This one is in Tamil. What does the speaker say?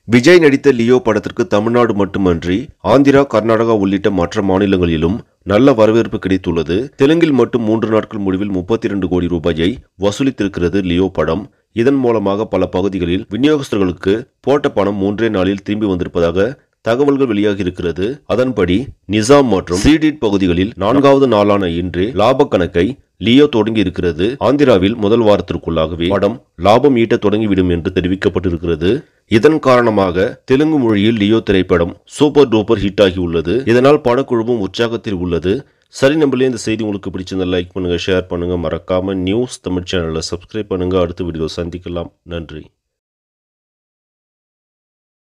விஜய் நடித்த லியோ படத்திற்கு தமிழ்நாடு மட்டுமன்றி ஆந்திரா கர்நாடகா உள்ளிட்ட மற்ற மாநிலங்களிலும் நல்ல வரவேற்பு கிடைத்துள்ளது தெலுங்கில் மட்டும் மூன்று நாட்கள் முடிவில் முப்பத்தி இரண்டு கோடி ரூபாயை வசூலித்திருக்கிறது லியோ படம் இதன் மூலமாக பல பகுதிகளில் விநியோகஸ்தர்களுக்கு போட்ட பணம் மூன்றே நாளில் திரும்பி வந்திருப்பதாக தகவல்கள் வெளியாகி இருக்கிறது அதன்படி நிசாம் மற்றும் சீடிட் பகுதிகளில் நான்காவது நாளான இன்று லாப கணக்கை லியோ தொடங்கி இருக்கிறது ஆந்திராவில் முதல் வாரத்திற்குள்ளாகவே படம் லாபம் ஈட்ட தொடங்கிவிடும் என்று தெரிவிக்கப்பட்டிருக்கிறது இதன் காரணமாக தெலுங்கு மொழியில் லியோ திரைப்படம் சூப்பர் டூப்பர் ஹிட் ஆகி உள்ளது இதனால் படக்குழுவும் உற்சாகத்தில் உள்ளது சரி நம்மளே இந்த செய்தி உங்களுக்கு பிடிச்சிருந்தா லைக் பண்ணுங்க ஷேர் பண்ணுங்க மறக்காம நியூஸ் தமிழ் சேனலை சப்ஸ்கிரைப் பண்ணுங்க அடுத்த வீடியோ சந்திக்கலாம் நன்றி